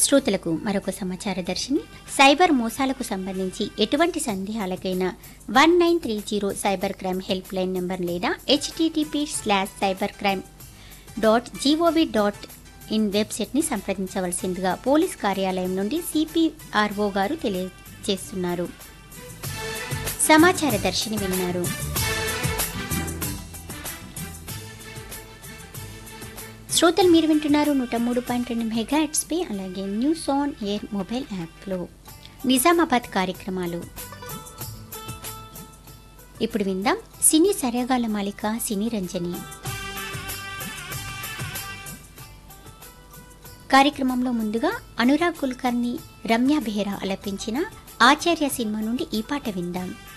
శ్రోతలకు మరొక సమాచార దర్శిని సైబర్ మోసాలకు సంబంధించి ఎటువంటి సందేహాలకైనా one nine three zero cyber crime help line number లేదా HTTP slash cyber crime dot GOV dot in వెబ్సైట్ని సంప్రదించవలసిందిగా పోలీస్ కార్యాలయం నుండి సిపిఆర్ఓ గారు తెలియజేస్తున్నారు సమాచార దర్శిని విన్నారు శ్రోతలు మీరు వింటున్నారు నూట మూడు పాయింట్ రెండు మెగాహెట్స్పై అలాగే న్యూస్ ఆన్ ఎయిర్ మొబైల్ యాప్లో నిజామాబాద్ కార్యక్రమాలు ఇప్పుడు విందాం సినీ సరగాల మాలిక సినీ రంజని కార్యక్రమంలో ముందుగా అనురాగ్ కుల్కర్ని రమ్య బెహ్రా ఆలపించిన ఆచార్య సినిమా నుండి ఈ పాట విందాం